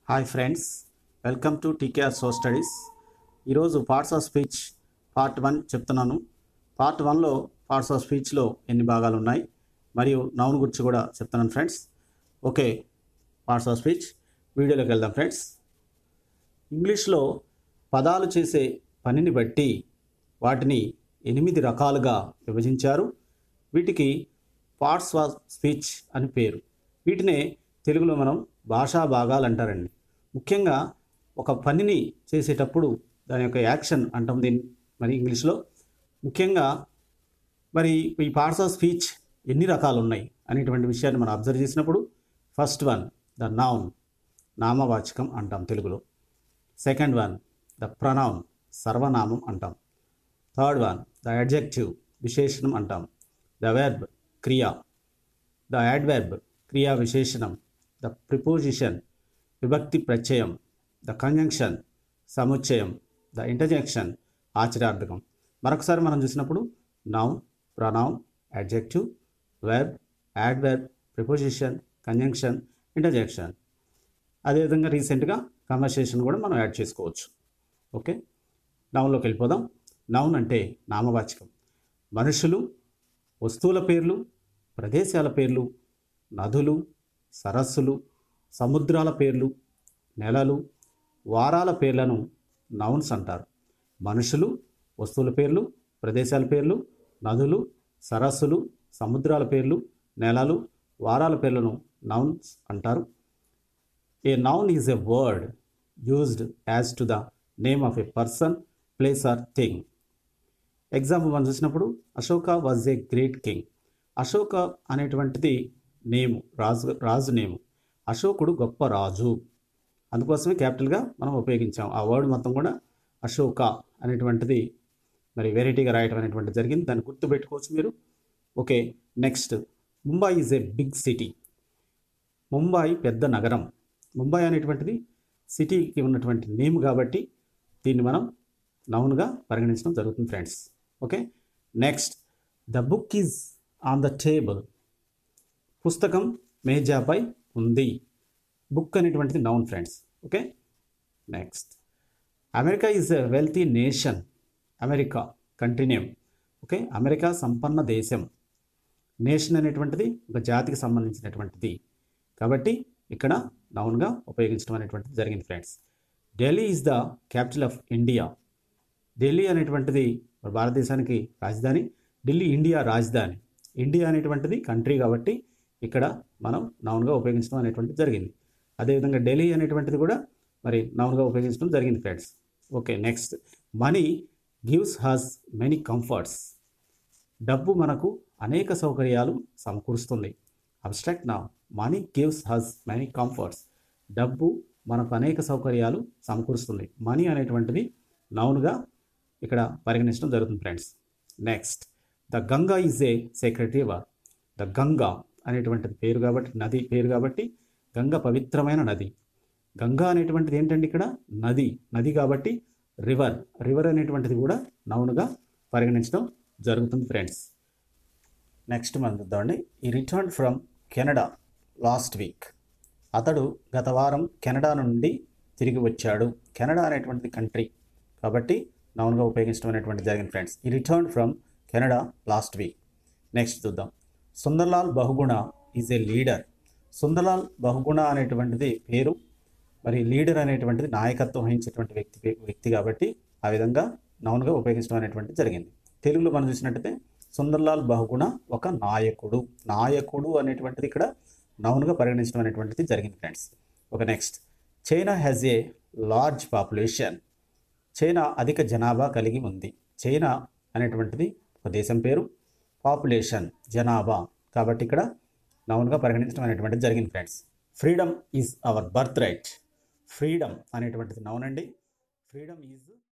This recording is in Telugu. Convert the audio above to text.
hi friends welcome to TKR so studies ఈరోజు parts of speech part one చెప్తున్నాను పార్ట్ వన్లో పార్ట్స్ ఆఫ్ స్పీచ్లో ఎన్ని భాగాలు ఉన్నాయి మరియు నౌన్ గురించి కూడా చెప్తున్నాను friends okay parts of speech వీడియోలోకి వెళ్దాం ఫ్రెండ్స్ ఇంగ్లీష్లో పదాలు చేసే పనిని బట్టి వాటిని ఎనిమిది రకాలుగా విభజించారు వీటికి పార్ట్స్ ఆఫ్ స్పీచ్ అని పేరు వీటినే తెలుగులో మనం భాషా భాగాలు అంటారండి ముఖ్యంగా ఒక పనిని చేసేటప్పుడు దాని యొక్క యాక్షన్ అంటాం దీన్ని మరి ఇంగ్లీష్లో ముఖ్యంగా మరి ఈ పార్ట్స్ ఆఫ్ స్పీచ్ ఎన్ని రకాలు ఉన్నాయి అనేటువంటి విషయాన్ని మనం అబ్జర్వ్ చేసినప్పుడు ఫస్ట్ వన్ ద నౌన్ నామవాచకం అంటాం తెలుగులో సెకండ్ వన్ ద ప్రనౌన్ సర్వనామం అంటాం థర్డ్ వన్ ద అడ్జెక్టివ్ విశేషణం అంటాం ద వెర్బ్ క్రియ ద యాడ్వెర్బ్ క్రియా విశేషణం ద ప్రిపోజిషన్ విభక్తి ప్రత్యయం ద కంజంక్షన్ సముచ్చయం ద ఇంటర్జెక్షన్ ఆచరార్థకం మరొకసారి మనం చూసినప్పుడు noun pronoun adjective verb adverb preposition conjunction interjection అదేవిధంగా రీసెంట్గా కన్వర్సేషన్ కూడా మనం యాడ్ చేసుకోవచ్చు ఓకే నౌన్లోకి వెళ్ళిపోదాం నౌన్ అంటే నామవాచకం మనుషులు వస్తువుల పేర్లు ప్రదేశాల పేర్లు నదులు సరస్సులు సముద్రాల పేర్లు నెలలు వారాల పేర్లను నౌన్స్ అంటారు మనుషులు వస్తువుల పేర్లు ప్రదేశాల పేర్లు నదులు సరస్సులు సముద్రాల పేర్లు నెలలు వారాల పేర్లను నౌన్స్ అంటారు a noun is a word used as to the name of a person place or thing example మనం చూసినప్పుడు Ashoka was a great king Ashoka అనేటువంటిది నేము రాజు రాజు నేము అశోకుడు గొప్ప రాజు అందుకోసమే క్యాపిటల్గా మనం ఉపయోగించాం ఆ వర్డ్ మొత్తం కూడా అశోక అనేటువంటిది మరి వెరైటీగా రాయటం అనేటువంటిది జరిగింది దాన్ని గుర్తుపెట్టుకోవచ్చు మీరు okay next Mumbai is a big city Mumbai పెద్ద నగరం ముంబై అనేటువంటిది సిటీకి ఉన్నటువంటి నేమ్ కాబట్టి దీన్ని మనం నౌన్గా పరిగణించడం జరుగుతుంది friends okay next the book is on the table పుస్తకం మేజాపై ఉంది బుక్ అనేటువంటిది noun friends okay next America is a wealthy nation America country name okay America సంపన్న దేశం నేషన్ అనేటువంటిది ఒక జాతికి సంబంధించినటువంటిది కాబట్టి ఇక్కడ నౌన్గా ఉపయోగించడం అనేటువంటిది జరిగింది friends Delhi is the capital of India Delhi అనేటువంటిది మన భారతదేశానికి రాజధాని ఢిల్లీ ఇండియా రాజధాని ఇండియా అనేటువంటిది కంట్రీ కాబట్టి ఇక్కడ మనం నౌన్గా ఉపయోగించడం అనేటువంటిది జరిగింది అదేవిధంగా ఢిల్లీ అనేటువంటిది కూడా మరి నౌన్గా ఉపయోగించడం జరిగింది friends okay next money gives us many comforts డబ్బు మనకు అనేక సౌకర్యాలు సమకూరుస్తుంది అబ్స్ట్రాక్ట్ నా money gives us many comforts డబ్బు మనకు అనేక సౌకర్యాలు సమకూరుస్తుంది మనీ అనేటువంటిది నౌన్గా ఇక్కడ పరిగణించడం జరుగుతుంది friends next the Ganga is a sacred river the Ganga అనేటువంటిది పేరు కాబట్టి నది పేరు కాబట్టి గంగ పవిత్రమైన నది గంగా అనేటువంటిది ఏంటండి ఇక్కడ నది నది కాబట్టి రివర్ రివర్ అనేటువంటిది కూడా నౌన్గా పరిగణించడం జరుగుతుంది ఫ్రెండ్స్ నెక్స్ట్ మనం చూద్దామండి he return from Canada last week అతడు గత వారం కెనడా నుండి తిరిగి వచ్చాడు కెనడా అనేటువంటిది కంట్రీ కాబట్టి నౌన్గా ఉపయోగించడం అనేటువంటి జరిగింది friends he return from Canada last week next చూద్దాం Sundarlal Bahuguna is a leader Sundarlal Bahuguna అనేటువంటిది పేరు మరి లీడర్ అనేటువంటిది నాయకత్వం వహించేటువంటి వ్యక్తి వ్యక్తి కాబట్టి ఆ విధంగా నౌన్గా ఉపయోగించడం అనేటువంటిది జరిగింది తెలుగులో మనం చూసినట్టయితే సుందర్లాల్ బహుగుణ ఒక నాయకుడు నాయకుడు అనేటువంటిది ఇక్కడ నౌన్గా పరిగణించడం అనేటువంటిది జరిగింది ఫ్రెండ్స్ ఒక next China has a large population China అధిక జనాభా కలిగి ఉంది చైనా అనేటువంటిది ఒక దేశం పేరు పాపులేషన్ జనాభా కాబట్టి ఇక్కడ నౌన్గా పరిగణించడం అనేటువంటిది జరిగింది friends freedom is our birth right freedom అనేటువంటిది నౌన్ అండి ఫ్రీడమ్ ఈజ్